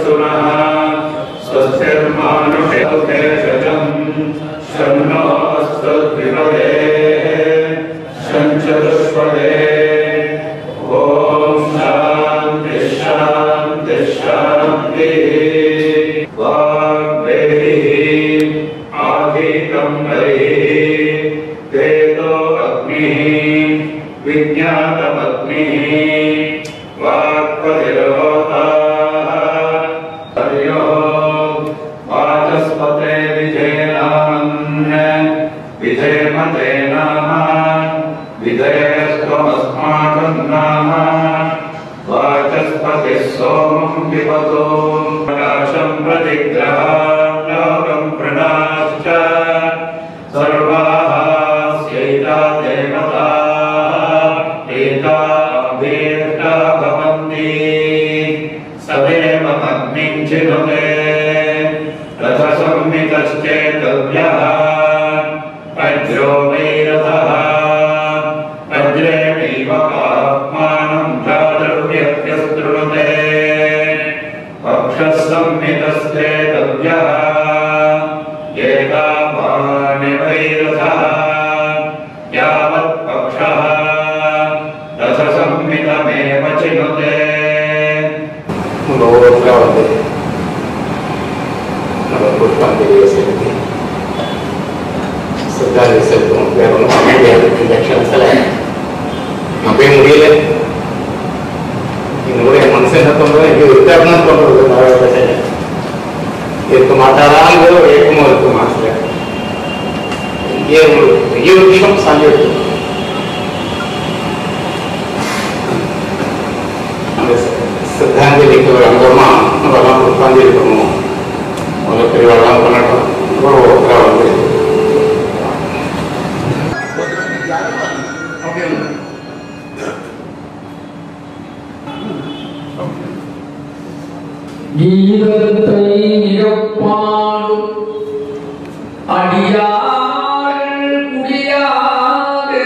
स्वस्तिरस्तुनः स्वस्तिर्मानुषेषजम् शन्नोऽस्तद्विपदे शञ्चतुष्पदे ॐ शान्ति शान्ति शान्तिः वाग्देहिः आधीतं हरिः तेजो अग्निः विज्ञातमग्निः वाक्पतिर्होताः हर्यो वाचस्पते विधेनामन् विधेमते नाम विधेयस्त्वमस्माकं नाम वाचस्पतिः सोमं पिबतो प्रकाशं प्रतिग्रहां लोकं प्रणाश्च सर्वाः स्यैता देवताः एता अभीष्टा भवन्ति सदेव अग्निं चिनुते रथसंहितश्चेतव्यः वज्रो वैरथः वज्रेणैव आत्मानं जातव्यत्यस्तृणुते पक्षः संहितश्चेतव्यः एतावानि वैरथः यावत् पक्षः रथसंहितमेव चिनुते ஒவ்வொருத்தராக வந்து நம்ம புஷ்பாஞ்சலியை செலுத்தி சித்தாந்தி செலுத்துவோம் வேற ஒன்றும் பண்ண முடியாது இந்த க்ஷணத்தில் நான் போய் முடியல எங்களுடைய மனசு என்ன தோன்றது இங்கே இருக்காருன்னு தோன்றது நிறைய பிரச்சனை இருக்க மாட்டாராங்கிற ஒரு ஏக்கமும் இருக்கு மனசுல இங்கே ஒரு பெரிய விஷயம் சாஞ்சி இருக்கு அந்த சித்தாஞ்சலிக்கு ஒரு அங்கமா நம்மலாம் புஷ்பாஞ்சலி பண்ணுவோம் முதல்ல பெரியவாள்லாம் பண்ணட்டும் ஒரு ஒருத்தராக வந்து கீதத்தை நிரப்பாடும் அடியார் குடியாது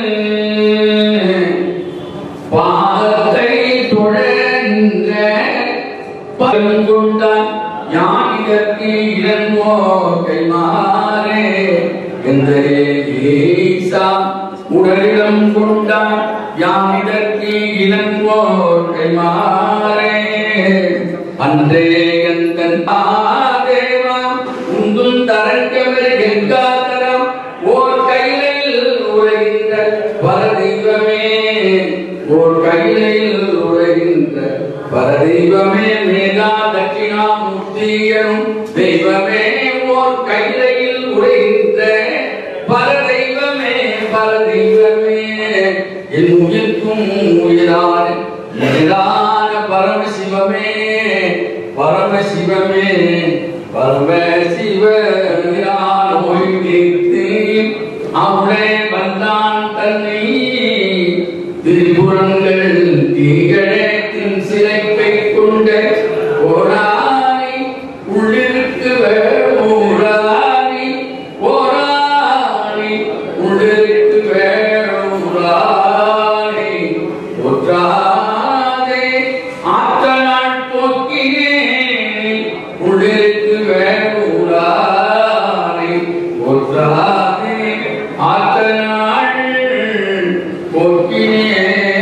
பாதத்தை தொடர்ந்த பருங்குண்டான் ஞானிதற்கு இளங்கோ கைமாறே எந்த ஈசா உடலிடம் கொண்டான் யாமிதற்கு இளங்கோ கைமாறே அன்றே எந்தன் ஆதேவா உந்தும் தரங்கவர் எங்காதரம் ஓர் கையில் உரைகின்ற பரதெய்வமே ஓர் கையில் உரைகின்ற பரதெய்வமே மேகா தட்சிணாமூர்த்தியனும் தெய்வமே ஓர் கையில் உரைகின்ற பரதெய்வமே பரதெய்வமே என் உயிர்க்கும் உயிரான உயிரான பரமசிவமே பரமசிவமே பரமசிவனான மொழித்து அவளே வந்தான் தன்னை திரிபுரங்கள் தீகழத்தின் சிலைப்பை கொண்ட ஓராணி உள்ளிருக்கு ஊராணி ஓராணி உள்ளிருக்கு வேறாணி ஒற்றாதே ஆற்றலால் போக்கினே உள்ளிருக்கு வேறாணி ஒற்றாதே ஆற்றலால் போக்கினே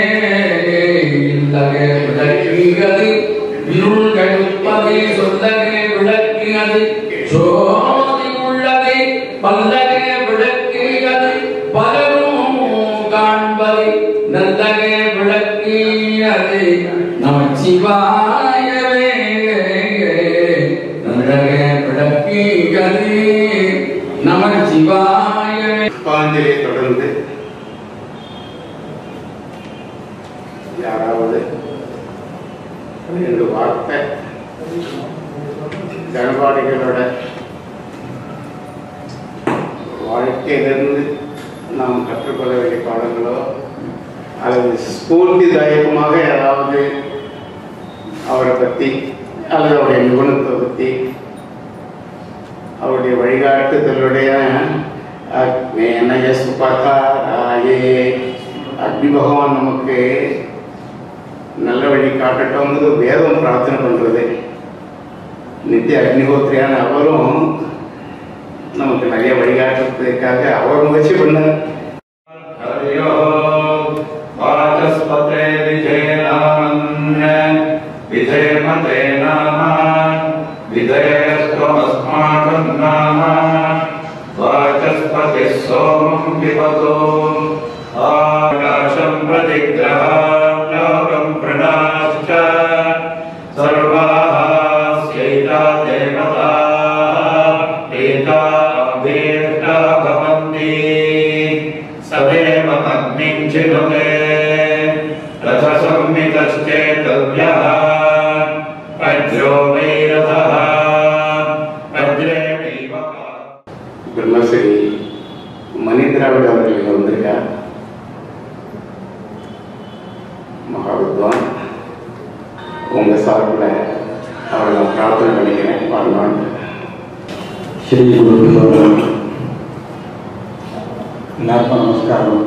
இல்லகே விளக்கியது இருள் கழிப்பதை சொல்லகே விளக்கியது சோதி உள்ளதை பல்லகே விளக்கியது பலரும் காண்பதை நல்லகே விளக்கியது நமச்சிவாயவே நல்லகே விளக்கியது நமச்சிவாயவே புஷ்பாஞ்சலியை தொடர்ந்து யாராவது ரெண்டு வார்த்தை கணபாடிகளோட வாழ்க்கையிலிருந்து நாம் கற்றுக்கொள்ள வேண்டிய பாடங்களோ அல்லது ஸ்பூர்த்திதாயகமாக ஏதாவது அவரை பற்றி அல்லது அவருடைய நிபுணத்தை பற்றி அவருடைய வழிகாட்டுதலுடைய அக்னேனய சுபகாராயே அக்னி பகவான் நமக்கு நல்ல வழி காட்டட்டும்னு வேதம் பிரார்த்தனை பண்றது நித்திய அக்னிஹோத்திரியான அவரும் நமக்கு நிறைய வழிகாட்டுறதுக்காக அவர் முயற்சி பண்ணார் हर्यो वाचस्पते विधेनामन्य विधेमते नाम विधेयस्त्वमस्माकं नाम वाचस्पतिः सोमं पिबतो आकाशं प्रतिग्रहालोकं प्रणाश्च सर्वाः स्यैता देवताः एता अभीष्टा भवन्ति सदेव अग्निं चिनुते रथसंहितश्चेतव्यः वज्रो वै रथः वज्रेणैव பிரம்மஸ்ரீ மணிந்திராவிட அவர்கள் இங்க வந்திருக்கார் மகாவித்வான் உங்க சார்பில் அவரை நான் பிரார்த்தனை பண்ணிக்கிறேன் வரலாம் ಶ್ರೀ ಗುರುಗಳು எல்லாருக்கும் நமஸ்காரம்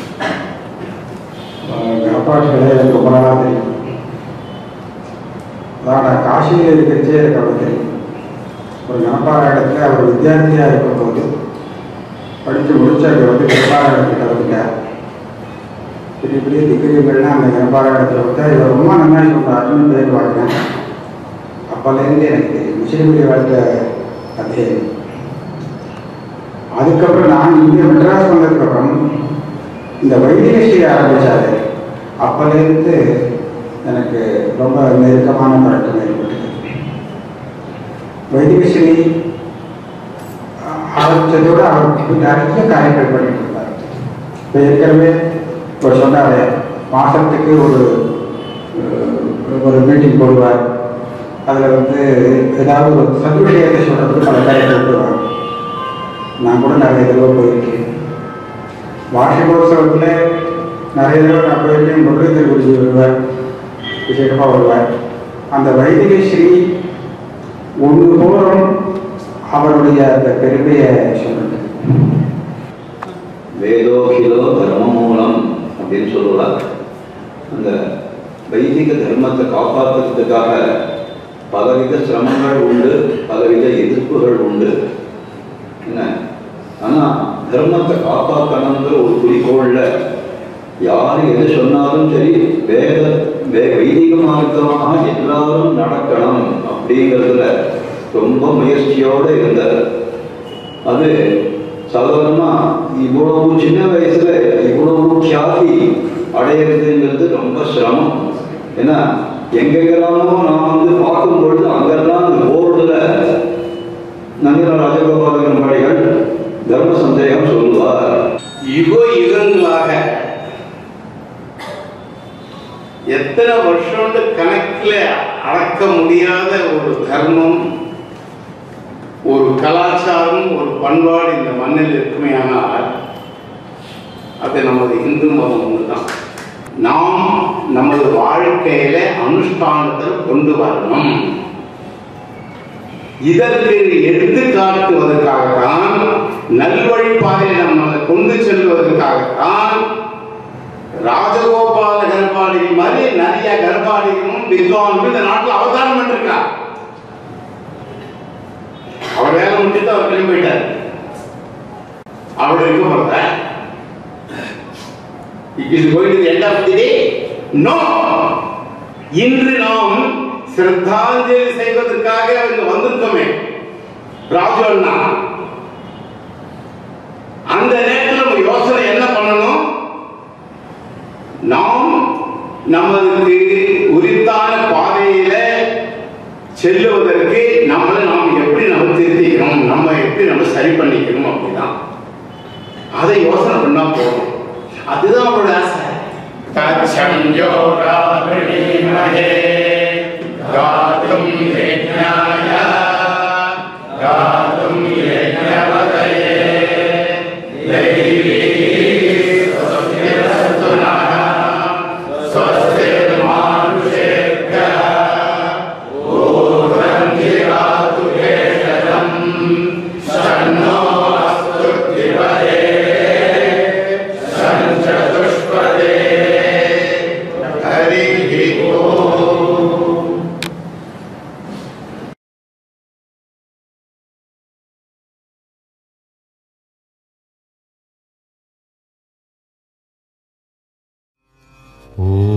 கணப்பாட்சிகளே எனக்கு ரொம்ப நாளாக தெரியும் அதான் நான் காசியில் இருக்கிறச்சே எனக்கு அவ்வளோ தெரியும் ஒரு கணப்பார இடத்துல அவர் வித்தியார்த்தியாக இருக்கும்போது படித்து முடிச்சு அங்கே வந்து கணப்பார இடத்துக்கு வந்துட்டார் பெரிய பெரிய திகிரியங்கள்லாம் அந்த கணப்பார இடத்துல வந்து இவர் ரொம்ப நல்லா சொல்கிறாருன்னு பேர் வாங்கினேன் அப்போலேருந்து எனக்கு தெரியும் முஸ்லீமுடைய வாழ்க்கை அத்தியாயம் அதுக்கப்புறம் நான் இங்கே மெட்ராஸ் வந்ததுக்கப்புறம் இந்த வைத்தியஸ்ரீ ஆரம்பித்தாரு அப்போலேருந்து எனக்கு ரொம்ப நெருக்கமான பழக்கம் ஏற்பட்டது வைத்தியஸ்ரீ ஆரம்பித்ததோட அவர் நிறைய காரியங்கள் பண்ணிட்டு இருந்தார் இப்போ ஏற்கனவே இப்போ சொன்னார் மாதத்துக்கு ஒரு அஹ், ஒரு மீட்டிங் போடுவார் அதில் வந்து ஏதாவது ஒரு சதுவிடயத்தை சொல்கிறதுக்கு பல காரியத்தை விட்டுருவாங்க நான் கூட நிறைய தடவை போயிருக்கேன் வார்ஷிகோத்சவத்தில் நிறைய தடவை நான் போயிருக்கேன் முருகத்தை குறிச்சி வருவேன் விசேஷமாக வருவேன் அந்த வைதிக ஸ்ரீ ஒன்று போகிறோம் அவருடைய அந்த பெருமையை சொல்லுது வேதோகிலோ தர்மமூலம் அப்படின்னு சொல்லுவார் அந்த வைதிக தர்மத்தை காப்பாற்றுறதுக்காக பலவித சிரமங்கள் உண்டு பலவித எதிர்ப்புகள் உண்டு என்ன ஆனால் தர்மத்தை காப்பாற்றணுங்கிற ஒரு குறிக்கோள்ல யார் எது சொன்னாலும் சரி வேத வே வைதிக மார்க்கமாக எல்லாரும் நடக்கணும் அப்படிங்கிறதுல ரொம்ப முயற்சியோடு இருந்தார் அது சாதாரணமா இவ்வளவு சின்ன வயசுல இவ்வளவு கியாதி அடையிறதுங்கிறது ரொம்ப சிரமம் ஏன்னா எங்கெங்கெல்லாமோ நான் வந்து பார்க்கும் பொழுது அங்கெல்லாம் அந்த போர்டுல நந்திர ராஜகோபாலன் படைகள் தர்ம சந்தேகம் சொல்லுவார் யுக யுகங்களாக எத்தனை வருஷம் கணக்கில் அளக்க முடியாத ஒரு தர்மம் ஒரு கலாச்சாரம் ஒரு பண்பாடு இந்த மண்ணில் இருக்குமே ஆனால் அது நமது இந்து மதம் ஒன்றுதான் நாம் நமது வாழ்க்கையில அனுஷ்டானத்தில் கொண்டு வரணும் இதற்கு எடுத்துக்காட்டுவதற்காகத்தான் நல்வழிப்பாதையை நம்மளை கொண்டு செல்வதற்காகத்தான் ராஜகோபால கர்ப்பாடிகள் மாதிரி நிறைய கர்ப்பாடிகளும் வித்வான்களும் இந்த நாட்டில் அவதாரம் பண்ணிருக்கார் அவர் வேலை முடிச்சுட்டு அவர் கிளம்பி போயிட்டார் அவர் இருக்க போறத is going to end of the day no இன்று நாம் சிரத்தாஞ்சலி செய்வதற்காக இங்க வந்திருக்கோமே ராஜு அண்ணா அந்த நேரத்தில் நம்ம யோசனை என்ன பண்ணணும் நாம் நமது உரித்தான பாதையில செல்லுவதற்கு நம்மளை நாம் எப்படி நம்ம திருத்திக்கணும் நம்ம எப்படி நம்ம சரி பண்ணிக்கணும் அப்படிதான் அதை யோசனை பண்ணா போதும் அதுதான் அவரோட ஆசை தச்சஞ்சோராமணே காதும் யஜ்ஞாய காதும் யஜ்ஞவதயே தெய்வீ சுஸ்திரசுனः स्वस्तिर्मानुषेभ्य ऊर्ध्वं जिगातु केशरम् शन्नो अस्तु दिवये सञ्चतुष्पदे हरिः ओम् ஓம்